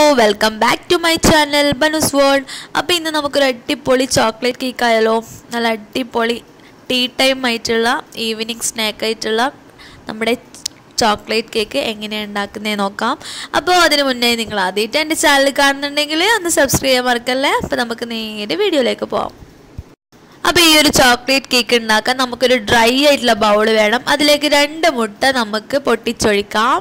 welcome back to my channel Banus world അപ്പോൾ ഇന്ന് നമുക്കൊരു അടിപൊളി ചോക്ലേറ്റ് കേക്ക് ആയാലോ നല്ല അടിപൊളി ടീ ടൈം ആയിട്ടുള്ള ഈവനിങ് സ്നാക്ക് ആയിട്ടുള്ള നമ്മുടെ ചോക്ലേറ്റ് കേക്ക് എങ്ങനെയാണ് ഉണ്ടാക്കുന്നത് നോക്കാം അപ്പോൾ അതിന് മുന്നേ നിങ്ങൾ ആദ്യമായിട്ട് എൻ്റെ ചാനൽ കാണുന്നുണ്ടെങ്കിൽ ഒന്ന് സബ്സ്ക്രൈബ് ചെയ്യാൻ മറക്കല്ലേ അപ്പോൾ നമുക്ക് നേരെ വീഡിയോയിലേക്ക് പോകാം അപ്പോൾ ഈ ഒരു ചോക്ലേറ്റ് കേക്ക് ഉണ്ടാക്കാൻ നമുക്കൊരു ഡ്രൈ ആയിട്ടുള്ള ബൗൾ വേണം അതിലേക്ക് രണ്ട് മുട്ട നമുക്ക് പൊട്ടിച്ചൊഴിക്കാം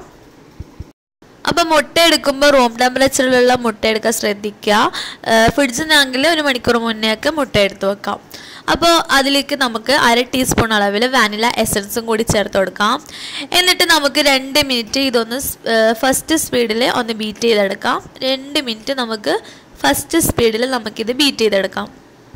അപ്പം മുട്ട എടുക്കുമ്പോൾ റൂം ടെമ്പറേച്ചറിലുള്ള മുട്ട എടുക്കാൻ ശ്രദ്ധിക്കുക ഫ്രിഡ്ജിൽ നിന്നാണെങ്കിൽ ഒരു മണിക്കൂർ മുന്നേ ഒക്കെ മുട്ട എടുത്ത് വെക്കാം അപ്പോൾ അതിലേക്ക് നമുക്ക് അര ടീസ്പൂൺ അളവിൽ വാനില എസൻസും കൂടി ചേർത്ത് കൊടുക്കാം എന്നിട്ട് നമുക്ക് രണ്ട് മിനിറ്റ് ഇതൊന്ന് ഫസ്റ്റ് സ്പീഡിൽ ഒന്ന് ബീറ്റ് ചെയ്തെടുക്കാം രണ്ട് മിനിറ്റ് നമുക്ക് ഫസ്റ്റ് സ്പീഡിൽ നമുക്കിത് ബീറ്റ് ചെയ്തെടുക്കാം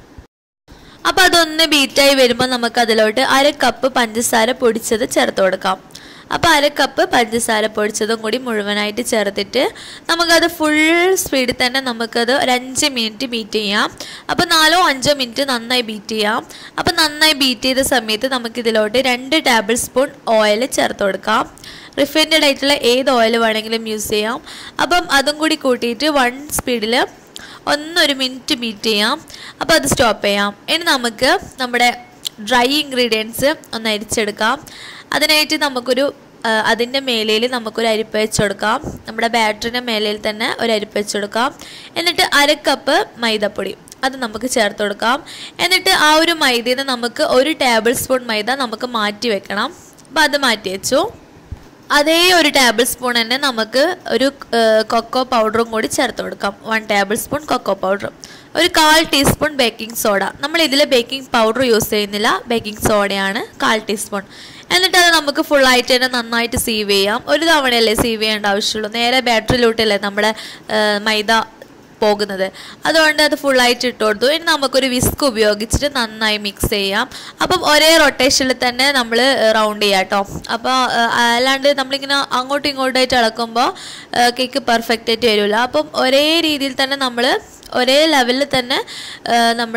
അപ്പോൾ അതൊന്ന് ബീറ്റായി വരുമ്പോൾ നമുക്ക് അതിലോട്ട് അര കപ്പ് പഞ്ചസാര പൊടിച്ചത് ചേർത്ത് കൊടുക്കാം അപ്പോൾ അര കപ്പ് പഞ്ചസാര പൊടിച്ചതും കൂടി മുഴുവനായിട്ട് ചേർത്തിട്ട് നമുക്കത് ഫുൾ സ്പീഡിൽ തന്നെ നമുക്കത് ഒരു അഞ്ച് മിനിറ്റ് ബീറ്റ് ചെയ്യാം അപ്പോൾ നാലോ അഞ്ചോ മിനിറ്റ് നന്നായി ബീറ്റ് ചെയ്യാം അപ്പോൾ നന്നായി ബീറ്റ് ചെയ്ത സമയത്ത് നമുക്കിതിലോട്ട് രണ്ട് ടേബിൾ സ്പൂൺ ഓയിൽ ചേർത്ത് കൊടുക്കാം റിഫൈൻഡ് ആയിട്ടുള്ള ഏത് ഓയിൽ വേണമെങ്കിലും യൂസ് ചെയ്യാം അപ്പം അതും കൂടി കൂട്ടിയിട്ട് വൺ സ്പീഡിൽ ഒന്നൊരു മിനിറ്റ് ബീറ്റ് ചെയ്യാം അപ്പോൾ അത് സ്റ്റോപ്പ് ചെയ്യാം ഇനി നമുക്ക് നമ്മുടെ ഡ്രൈ ഇൻഗ്രീഡിയൻസ് ഒന്ന് അരിച്ചെടുക്കാം അതിനായിട്ട് നമുക്കൊരു അതിൻ്റെ മേലയിൽ നമുക്കൊരു അരിപ്പ വെച്ച് കൊടുക്കാം നമ്മുടെ ബാറ്ററിൻ്റെ മേലയിൽ തന്നെ ഒരു അരിപ്പ വെച്ച് കൊടുക്കാം എന്നിട്ട് അര കപ്പ് മൈദപ്പൊടി അത് നമുക്ക് ചേർത്ത് കൊടുക്കാം എന്നിട്ട് ആ ഒരു മൈദയിൽ നിന്ന് നമുക്ക് ഒരു ടേബിൾ സ്പൂൺ മൈദ നമുക്ക് മാറ്റി വെക്കണം അപ്പോൾ അത് മാറ്റി വെച്ചു അതേ ഒരു ടേബിൾ സ്പൂൺ തന്നെ നമുക്ക് ഒരു കൊക്കോ പൗഡറും കൂടി ചേർത്ത് കൊടുക്കാം one tablespoon cocoa powder ഒരു കാൽ ടീസ്പൂൺ ബേക്കിംഗ് സോഡ നമ്മൾ ഇതിൽ ബേക്കിംഗ് പൗഡർ യൂസ് ചെയ്യുന്നില്ല ബേക്കിംഗ് സോഡയാണ് കാൽ ടീസ്പൂൺ എന്നിട്ട് അത് നമുക്ക് ഫുള്ളായിട്ട് തന്നെ നന്നായിട്ട് സീവ് ചെയ്യാം ഒരു തവണയല്ലേ സീവ് ചെയ്യേണ്ട ആവശ്യമുള്ളൂ നേരെ ബാറ്ററിയിലോട്ടല്ലേ നമ്മുടെ മൈദ പോകുന്നത് അതുകൊണ്ട് അത് ഫുള്ളായിട്ട് ഇട്ട് കൊടുത്തു ഇനി നമുക്കൊരു വിസ്ക് ഉപയോഗിച്ചിട്ട് നന്നായി മിക്സ് ചെയ്യാം അപ്പം ഒരേ റൊട്ടേഷനിൽ തന്നെ നമ്മൾ റൗണ്ട് ചെയ്യാം കേട്ടോ അപ്പോൾ അല്ലാണ്ട് നമ്മളിങ്ങനെ അങ്ങോട്ടും ഇങ്ങോട്ടായിട്ട് ഇളക്കുമ്പോൾ കേക്ക് പെർഫെക്റ്റ് ആയിട്ട് വരില്ല അപ്പം ഒരേ രീതിയിൽ തന്നെ നമ്മൾ ഒരേ ലെവലിൽ തന്നെ നമ്മൾ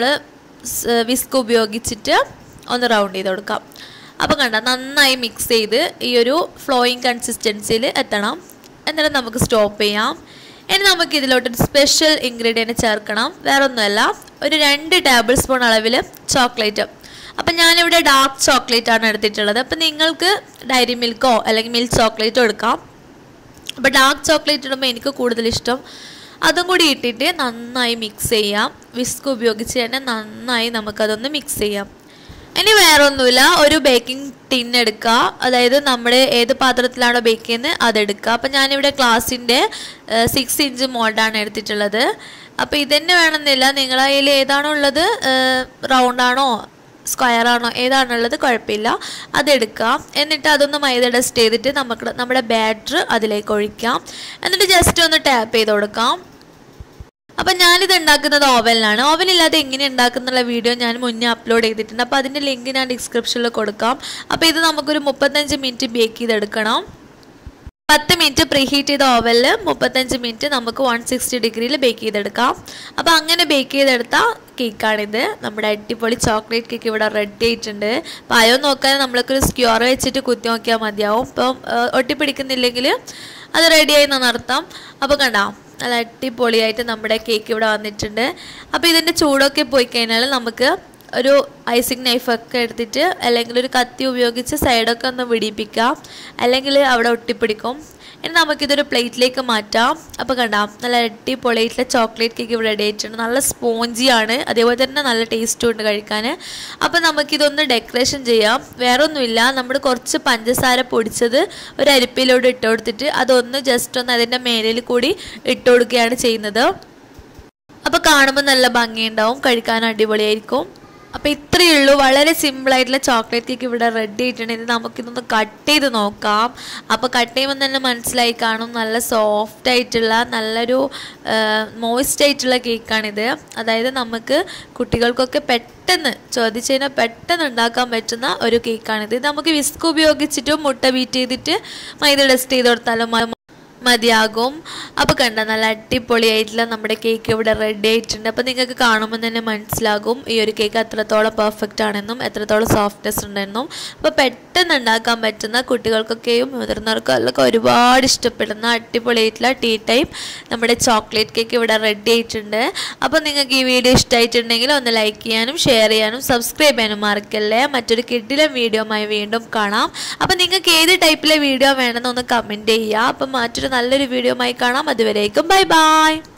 വിസ്ക് ഉപയോഗിച്ചിട്ട് ഒന്ന് റൗണ്ട് ചെയ്ത് കൊടുക്കാം അപ്പം കണ്ട നന്നായി മിക്സ് ചെയ്ത് ഈ ഒരു ഫ്ലോയിങ് കൺസിസ്റ്റൻസിയിൽ എത്തണം എന്നിട്ട് നമുക്ക് സ്റ്റോപ്പ് ചെയ്യാം ഇനി നമുക്ക് ഇതിലോട്ട് ഒരു സ്പെഷ്യൽ ഇൻഗ്രീഡിയൻറ്റ് ചേർക്കണം വേറെ ഒന്നുമല്ല ഒരു രണ്ട് ടേബിൾ സ്പൂൺ അളവിൽ ചോക്ലേറ്റ് അപ്പം ഞാനിവിടെ ഡാർക്ക് ചോക്ലേറ്റ് ആണ് എടുത്തിട്ടുള്ളത് അപ്പം നിങ്ങൾക്ക് ഡയറി മിൽക്കോ അല്ലെങ്കിൽ മിൽക്ക് ചോക്ലേറ്റോ എടുക്കാം അപ്പോൾ ഡാർക്ക് ചോക്ലേറ്റ് ഇടുമ്പോൾ എനിക്ക് കൂടുതൽ ഇഷ്ടം അതും കൂടി ഇട്ടിട്ട് നന്നായി മിക്സ് ചെയ്യാം വിസ്ക് ഉപയോഗിച്ച് തന്നെ നന്നായി നമുക്കതൊന്ന് മിക്സ് ചെയ്യാം ഇനി വേറെ ഒന്നുമില്ല ഒരു ബേക്കിംഗ് ടിൻ എടുക്കുക അതായത് നമ്മുടെ ഏത് പാത്രത്തിലാണോ ബേക്ക് ചെയ്യുന്നത് അതെടുക്കുക അപ്പം ഞാനിവിടെ ക്ലാസ്സിൻ്റെ സിക്സ് ഇഞ്ച് മോൾഡാണ് എടുത്തിട്ടുള്ളത് അപ്പോൾ ഇതന്നെ വേണമെന്നില്ല നിങ്ങളെ കയ്യിൽ ഏതാണോ ഉള്ളത് റൗണ്ട് ആണോ സ്ക്വയർ ആണോ ഏതാണുള്ളത് കുഴപ്പമില്ല അതെടുക്കാം എന്നിട്ട് അതൊന്ന് മൈദ ഡസ്റ്റ് ചെയ്തിട്ട് നമുക്ക് നമ്മുടെ ബാറ്റർ അതിലേക്ക് ഒഴിക്കാം എന്നിട്ട് ജസ്റ്റ് ഒന്ന് ടാപ്പ് ചെയ്ത് കൊടുക്കാം അപ്പം ഞാനിത് ഉണ്ടാക്കുന്നത് ഓവനിലാണ് ഓവൻ ഇല്ലാതെ എങ്ങനെ ഉണ്ടാക്കുന്നുള്ള വീഡിയോ ഞാൻ മുന്നേ അപ്ലോഡ് ചെയ്തിട്ടുണ്ട് അപ്പോൾ അതിൻ്റെ ലിങ്ക് ഞാൻ ഡിസ്ക്രിപ്ഷനിൽ കൊടുക്കാം അപ്പോൾ ഇത് നമുക്കൊരു മുപ്പത്തഞ്ച് മിനിറ്റ് ബേക്ക് ചെയ്തെടുക്കണം പത്ത് മിനിറ്റ് പ്രീഹീറ്റ് ചെയ്ത ഓവനിൽ മുപ്പത്തഞ്ച് മിനിറ്റ് നമുക്ക് വൺ സിക്സ്റ്റി ഡിഗ്രിയിൽ ബേക്ക് ചെയ്തെടുക്കാം അപ്പോൾ അങ്ങനെ ബേക്ക് ചെയ്തെടുത്ത കേക്കാണിത് നമ്മുടെ അടിപൊളി ചോക്ലേറ്റ് കേക്ക് ഇവിടെ റെഡി ആയിട്ടുണ്ട് പായോ നോക്കാൻ നമ്മൾക്കൊരു സ്ക്യൂർ വെച്ചിട്ട് കുത്തി നോക്കിയാൽ മതിയാവും ഇപ്പം ഒട്ടിപ്പിടിക്കുന്നില്ലെങ്കിൽ അത് റെഡിയായി എന്നർത്ഥം അപ്പോൾ കണ്ടോ നല്ല അടിപൊളിയായിട്ട് നമ്മുടെ കേക്ക് ഇവിടെ വന്നിട്ടുണ്ട് അപ്പോൾ ഇതിൻ്റെ ചൂടൊക്കെ പോയി കഴിഞ്ഞാൽ നമുക്ക് ഒരു ഐസിങ് നൈഫൊക്കെ എടുത്തിട്ട് അല്ലെങ്കിൽ ഒരു കത്തി ഉപയോഗിച്ച് സൈഡൊക്കെ ഒന്ന് വിടിപ്പിക്കാം അല്ലെങ്കിൽ അവിടെ ഒട്ടിപ്പിടിക്കും ഇനി നമുക്കിതൊരു പ്ലേറ്റിലേക്ക് മാറ്റാം അപ്പോൾ കണ്ടാം നല്ല അടിപൊളിയായിട്ടുള്ള ചോക്ലേറ്റ് കേക്ക് ഇവിടെ റെഡി ആയിട്ടുണ്ട് നല്ല സ്പോഞ്ചിയാണ് അതേപോലെ തന്നെ നല്ല ടേസ്റ്റും ഉണ്ട് കഴിക്കാൻ അപ്പോൾ നമുക്കിതൊന്ന് ഡെക്കറേഷൻ ചെയ്യാം വേറെ ഒന്നുമില്ല നമ്മൾ കുറച്ച് പഞ്ചസാര പൊടിച്ചത് ഒരു അരിപ്പയിലോട്ട് ഇട്ട് കൊടുത്തിട്ട് അതൊന്ന് ജസ്റ്റ് ഒന്ന് അതിൻ്റെ മേലിൽ കൂടി ഇട്ട് കൊടുക്കുകയാണ് ചെയ്യുന്നത് അപ്പോൾ കാണുമ്പോൾ നല്ല ഭംഗിയുണ്ടാവും കഴിക്കാൻ അടിപൊളിയായിരിക്കും അപ്പോൾ ഇത്രയേ ഉള്ളൂ വളരെ സിമ്പിളായിട്ടുള്ള ചോക്ലേറ്റ് കേക്ക് ഇവിടെ റെഡി ആയിട്ടുണ്ടെങ്കിൽ നമുക്കിതൊന്ന് കട്ട് ചെയ്ത് നോക്കാം അപ്പോൾ കട്ട് ചെയ്യുമ്പോൾ തന്നെ മനസ്സിലായി കാണും നല്ല സോഫ്റ്റ് ആയിട്ടുള്ള നല്ലൊരു മോയിസ്റ്റ് ആയിട്ടുള്ള കേക്കാണിത് അതായത് നമുക്ക് കുട്ടികൾക്കൊക്കെ പെട്ടെന്ന് ചോദിച്ചു കഴിഞ്ഞാൽ പെട്ടെന്ന് ഉണ്ടാക്കാൻ പറ്റുന്ന ഒരു കേക്കാണിത് ഇത് നമുക്ക് വിസ്ക് ഉപയോഗിച്ചിട്ടും മുട്ട ബീറ്റ് ചെയ്തിട്ട് മൈദ ഡസ്റ്റ് ചെയ്ത് കൊടുത്താലും മതിയാകും അപ്പോൾ കണ്ട നല്ല അടിപൊളിയായിട്ടുള്ള നമ്മുടെ കേക്ക് ഇവിടെ റെഡി ആയിട്ടുണ്ട് അപ്പോൾ നിങ്ങൾക്ക് കാണുമ്പോൾ തന്നെ മനസ്സിലാകും ഈ ഒരു കേക്ക് എത്രത്തോളം പെർഫെക്റ്റ് ആണെന്നും എത്രത്തോളം സോഫ്റ്റ്നെസ് ഉണ്ടെന്നും അപ്പോൾ പെട്ടെന്ന് ഉണ്ടാക്കാൻ പറ്റുന്ന കുട്ടികൾക്കൊക്കെയും മുതിർന്നവർക്കും എല്ലാം ഒരുപാട് ഇഷ്ടപ്പെടുന്ന അടിപൊളിയായിട്ടുള്ള ടീ ടൈം നമ്മുടെ ചോക്ലേറ്റ് കേക്ക് ഇവിടെ റെഡി ആയിട്ടുണ്ട് അപ്പോൾ നിങ്ങൾക്ക് ഈ വീഡിയോ ഇഷ്ടമായിട്ടുണ്ടെങ്കിൽ ഒന്ന് ലൈക്ക് ചെയ്യാനും ഷെയർ ചെയ്യാനും സബ്സ്ക്രൈബ് ചെയ്യാനും മറക്കല്ലേ മറ്റൊരു കിഡിലും വീഡിയോമായി വീണ്ടും കാണാം അപ്പോൾ നിങ്ങൾക്ക് ഏത് ടൈപ്പിലെ വീഡിയോ വേണമെന്ന് ഒന്ന് കമൻറ്റ് ചെയ്യുക അപ്പം മറ്റൊരു നല്ലൊരു വീഡിയോമായി കാണാം അതുവരേക്കും ബൈ ബൈ